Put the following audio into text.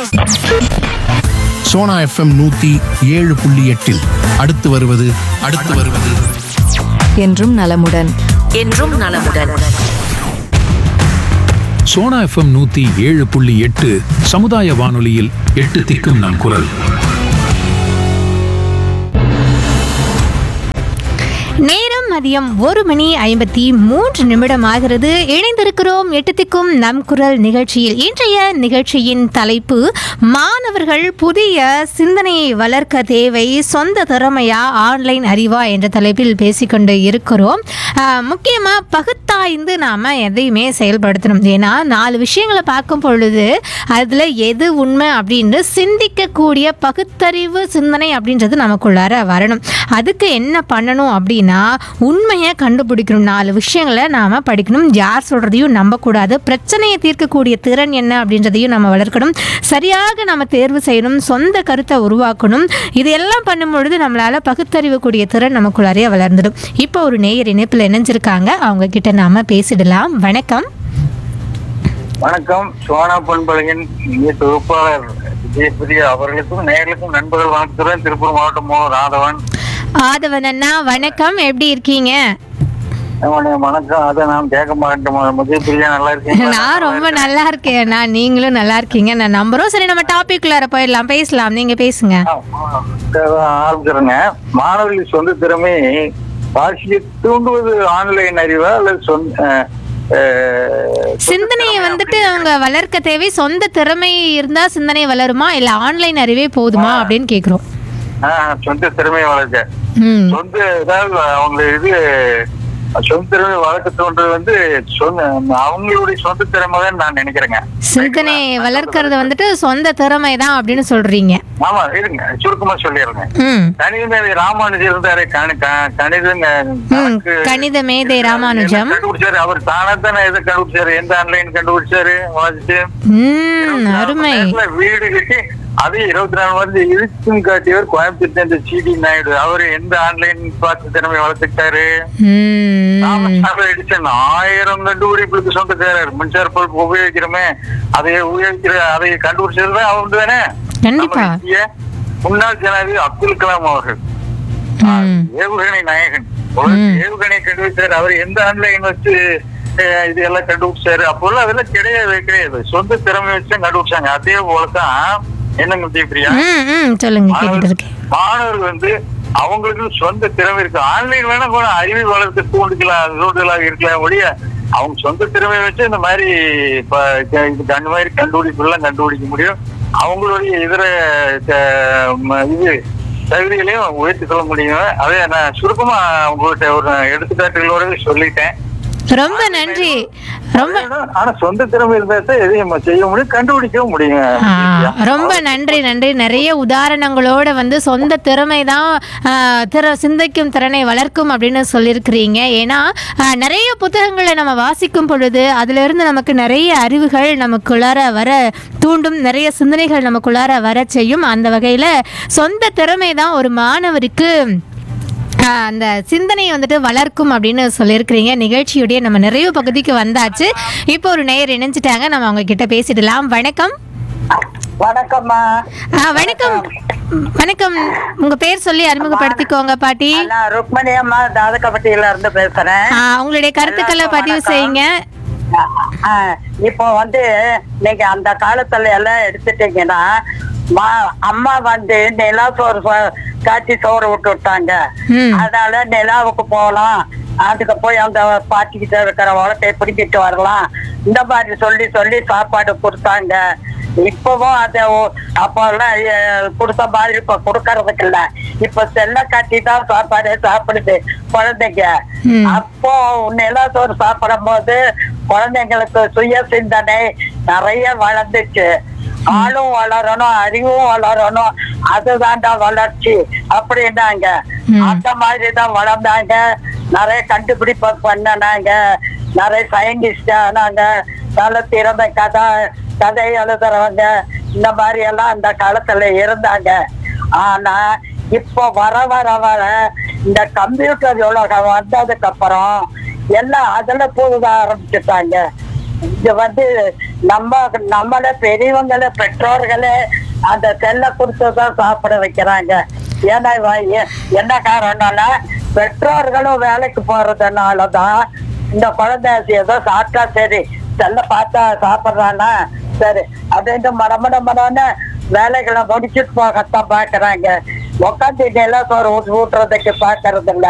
Sona FM நூத்தி ஏழு புள்ளி எட்டில் அடுத்து வருவது அடுத்து வருவது என்றும் நலமுடன் என்றும் நலமுடன் சோனா எஃப்எம் நூத்தி ஏழு புள்ளி எட்டு சமுதாய வானொலியில் எட்டு திக்கும் நம் குரல் நேரம் மதியம் ஒரு மணி ஐம்பத்தி மூன்று நிமிடம் ஆகிறது இணைந்திருக்கிறோம் எட்டுத்திக்கும் நம் குரல் நிகழ்ச்சியில் இன்றைய நிகழ்ச்சியின் தலைப்பு மாணவர்கள் புதிய சிந்தனையை வளர்க்க தேவை சொந்த திறமையா ஆன்லைன் அறிவா என்ற தலைப்பில் பேசிக்கொண்டு இருக்கிறோம் முக்கியமாக பகுத்தாய்ந்து நாம் எதையுமே செயல்படுத்தணும் ஏன்னா நாலு விஷயங்களை பார்க்கும் பொழுது அதில் எது உண்மை அப்படின்னு சிந்திக்கக்கூடிய பகுத்தறிவு சிந்தனை அப்படின்றது நமக்குள்ளார வரணும் அதுக்கு என்ன பண்ணணும் அப்படின்னா உண்மையை கண்டுபிடிக்கணும் நாலு விஷயங்களை நாம் படிக்கணும் யார் சொல்கிறதையும் நம்பக்கூடாது பிரச்சனையை தீர்க்கக்கூடிய திறன் என்ன அப்படின்றதையும் நம்ம வளர்க்கணும் சரியாக நம்ம தேர்வு செய்யணும் சொந்த கருத்தை உருவாக்கணும் இதையெல்லாம் பண்ணும் பொழுது நம்மளால் பகுத்தறிவு கூடிய திறன் நமக்குள்ளாரே வளர்ந்துடும் இப்போ ஒரு நேயர் இணைப்பில் இணைஞ்சிருக்காங்க அவங்க கிட்ட நாம பேசிடலாம் வணக்கம் வணக்கம் சோனா பண்பழகன் இங்கே தொகுப்பாளர் விஜயபிரியா அவர்களுக்கும் நேர்களுக்கும் நண்பர்கள் வணக்கத்துடன் திருப்பூர் மாவட்டம் மோ ராதவன் ஆதவன் அண்ணா வணக்கம் எப்படி இருக்கீங்க அவனுடைய வணக்கம் அதை நாம் கேட்க மாட்டோம் விஜயபிரியா நல்லா இருக்கீங்க நான் ரொம்ப நல்லா இருக்கேன் அண்ணா நீங்களும் நல்லா இருக்கீங்க நான் நம்புறோம் சரி நம்ம டாபிக் உள்ளார போயிடலாம் பேசலாம் நீங்க பேசுங்க ஆரம்பிச்சிருங்க மாணவர்கள் சொந்த திறமை வாசிக்க தூண்டுவது ஆன்லைன் அறிவா அல்லது சொந்த அஹ், அஹ், சிந்தனையை வந்துட்டு அவங்க வளர்க்க தேவை சொந்த திறமை இருந்தா சிந்தனை வளருமா இல்ல ஆன்லைன் அறிவே போதுமா அப்படின்னு கேக்குறோம் ஆஹ், சொந்த திறமையை வளர்க்க ம் சொந்த ஏதாவது அவங்க இது சொந்த திறமை வளர்க்க தோன்றது வந்து சொந்த அவங்களுடைய சொந்த திறமை தான் நான் நினைக்கிறேங்க சிந்தனை வளர்க்கறது வந்துட்டு சொந்த திறமை தான் அப்படின்னு சொல்றீங்க ஆமா இருங்க சுருக்கமா சொல்லிடுறேங்க ம் கணித மேதை ராமானுஜர் இருந்தாரு கணி- க- கணிதங்க ம் கணக்கு கணித மேதை ராமானுஜம் கண்டுபிடிச்சாரு அவர் தானே தானே எதை கண்டுபிடிச்சாரு எந்த ஆன்லைன் கண்டுபிடிச்சாரு வாசிச்சு ம் அருமை நேரத்துல வீடு கட்டி அது இருபத்தி நாலு வந்து இழுத்தும் காட்டியவர் கோயம்புத்தூர் சேர்ந்த சிடி நாயுடு அவர் எந்த ஆன்லைன் பார்த்து திறமை வளர்த்துக்கிட்டாரு ம் தாமஸ் ஆல்வா எடிசன் ஆயிரம் கண்டுபிடிப்புகளுக்கு சொந்தக்காரர் மின்சார பல்ப் உபயோகிக்கிறோமே அதை உபயோகிக்கிற அதை கண்டுபிடிச்சதுதான் அவர் தானே கண்டிப்பா. நம்ம இந்திய முன்னாள் ஜனாதிபதி அப்துல் கலாம் அவர்கள் ம் ஏவுகணை நாயகன் உலகத்து ஏவுகணை கண்டுபிடிச்சாரு அவர் எந்த ஆன்லைன் வச்சு அஹ், இது எல்லாம் கண்டுபிடிச்சாரு அப்போல்லாம் அதெல்லாம் கிடையவே கிடையாது சொந்த திறமை வச்சு கண்டுபிடிச்சாங்க அதே போலதான் என்னங்க விஜயபிரியா ம் ம் சொல்லுங்க கேட்டுட்டு இருக்கேன் மாணவர்கள் வந்து அவங்களுக்கு சொந்த திறமை இருக்கு ஆன்லைன் வேணா கூட அறிவை வளர்த்து தூண்டுக்கலாம் தூண்டுதலாக இருக்கலாம் ஒழிய அவங்க சொந்த திறமை வச்சு இந்த மாதிரி இப்ப இது- இதுக்கு அந்த மாதிரி கண்டுபிடிப்பு எல்லாம் கண்டுபிடிக்க முடியும் அவங்களுடைய இதர த- ம- இது தகுதிகளையும் உயர்த்தி கொள்ள முடியும் அதே நான் சுருக்கமா உங்கள்கிட்ட ஒரு எடுத்துக்காட்டுகளோட சொல்லிட்டேன் ரொம்ப நன்றி ரொம்ப ஆனா சொந்த திறமை இருந்தா தான் எதையும் செய்ய முடியும் கண்டுபிடிக்கவும் முடியும் ஆ, ரொம்ப நன்றி நன்றி நிறைய உதாரணங்களோட வந்து சொந்த திறமை தான் ஆ, திற சிந்திக்கும் திறனை வளர்க்கும் அப்படின்னு சொல்லியிருக்கிறீங்க ஏன்னா ஆ, நிறைய புத்தகங்களை நம்ம வாசிக்கும் பொழுது அதிலிருந்து நமக்கு நிறைய அறிவுகள் நமக்குள்ளார வர தூண்டும் நிறைய சிந்தனைகள் நமக்குள்ளார வர செய்யும் அந்த வகையில் சொந்த திறமை தான் ஒரு மாணவருக்கு ஆஹ் அந்த சிந்தனையை வந்துட்டு வளர்க்கும் அப்படின்னு சொல்லியிருக்கிறீங்க நிகழ்ச்சியுடைய நம்ம நிறைவு பகுதிக்கு வந்தாச்சு இப்போ ஒரு நேயர் இணைஞ்சிட்டாங்க நம்ம அவங்க கிட்ட பேசிடலாம் வணக்கம் வணக்கம்மா ஆ, வணக்கம் வணக்கம் உங்க பேர் சொல்லி அறிமுகப்படுத்திக்கோங்க பாட்டி நான் ருக்மணி அம்மா தாதகப்பட்டியில இருந்து பேசுறேன் ஆ, உங்களுடைய கருத்துக்களை பதிவு செய்யுங்க ஆ, இப்போ வந்து நீங்க அந்த காலத்துல எல்லாம் எடுத்துட்டீங்கன்னா மா- அம்மா வந்து நிலா சோறு சோ- காய்ச்சி சோறு விட்டு விட்டாங்க ம். அதனால நிலாவுக்கு போகலாம் அதுக்கு போய் அந்த பாட்டிக்கிட்ட இருக்கிற உலகத்தை பிடிக்கிட்டு வரலாம் இந்த மாதிரி சொல்லி சொல்லி சாப்பாடு கொடுத்தாங்க இப்பவும் அதை அப்பெல்லாம் எ- கொடுத்த மாதிரி இப்ப கொடுக்கறதுக்கு இல்ல இப்ப செல்ல காட்டி தான் சாப்பாடு சாப்பிடுது குழந்தைங்க ம். அப்போ நிலத்தோறு சாப்பிடும் போது குழந்தைங்களுக்கு சுய சிந்தனை நிறைய வளர்ந்துச்சு ஆளும் வளரணும் அறிவும் வளரணும் அதுதான்டா வளர்ச்சி அப்படின்னாங்க அந்த மாதிரி தான் வளர்ந்தாங்க நிறைய கண்டுபிடிப்பு பண்ணனாங்க நிறைய சயின்டிஸ்ட் ஆனாங்க நல்ல திறமை கதை கதை எழுதுறவங்க இந்த மாதிரி எல்லாம் அந்த காலத்துல இருந்தாங்க ஆனா இப்போ வர வர வர இந்த கம்ப்யூட்டர் உலகம் வந்ததுக்கு அப்புறம் எல்லாம் அதுல போக ஆரம்பிச்சுட்டாங்க இது வந்து நம்ம நம்மள பெரியவங்கள பெற்றோர்களே அந்த செல்ல கொடுத்துதான் சாப்பிட வைக்கிறாங்க ஏன்னா இவ- எ- என்ன காரணம்னா பெற்றோர்களும் வேலைக்கு போறதுனாலதான் இந்த குழந்தை ஏதோ சாப்பிட்டா சரி செல்ல பார்த்தா சாப்பிடுறானா சரி அப்படின்ட்டு மரமட மரம்னு வேலைகளை முடிச்சுட்டு போகத்தான் பாக்குறாங்க உட்காந்து எல்லாம் சோறு ஊட்டு ஊட்டுறதுக்கு பாக்குறது இல்ல